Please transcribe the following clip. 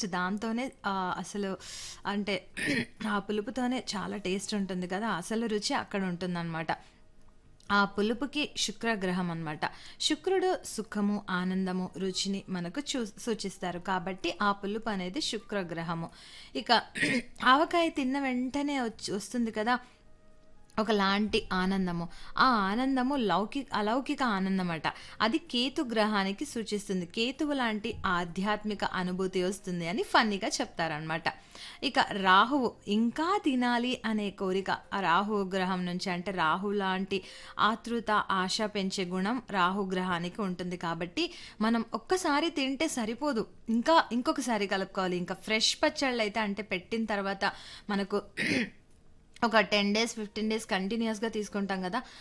Taste దాంతోనే ఆహ్, అసలు అంటే ఆ పులుపుతోనే చాలా టేస్ట్ ఉంటుంది కదా! అసలు రుచి అక్కడ ఉంటుందనమాట. ఆ పులుపుకి శుక్రగ్రహం అనమాట. శుక్రుడు సుఖము, ఆనందము, రుచిని మనకు చూ సూచిస్తారు. కాబట్టి ఆ పులుపు అనేది శుక్రగ్రహము. ఇక ఆవకాయ తిన్న వెంటనే ఒచ్ వస్తుంది కదా! ఒకలాంటి ఆనందము. ఆ ఆనందము లౌకి అలౌకిక ఆనందమట. అది కేతు గ్రహానికి సూచిస్తుంది. కేతువు లాంటి ఆధ్యాత్మిక అనుభూతి వస్తుంది అని ఫన్నీగా చెప్తారనమాట. ఇక రాహువు ఇంకా తినాలి అనే కోరిక ఆ రాహువు గ్రహం నుంచి అంటే రాహువు లాంటి ఆతృత, ఆశ పెంచే గుణం రాహు గ్రహానికి ఉంటుంది కాబట్టి మనం ఒక్కసారి తింటే సరిపోదు. ఇంకా ఇంకొకసారి కలుపుకోవాలి. ఇంకా ఫ్రెష్ పచ్చళ్ళైతే అంటే పెట్టిన తర్వాత మనకు ఒక 10 డేస్, 15 డేస్ కంటిన్యూయస్‌గా తీసుకుంటాం గదా!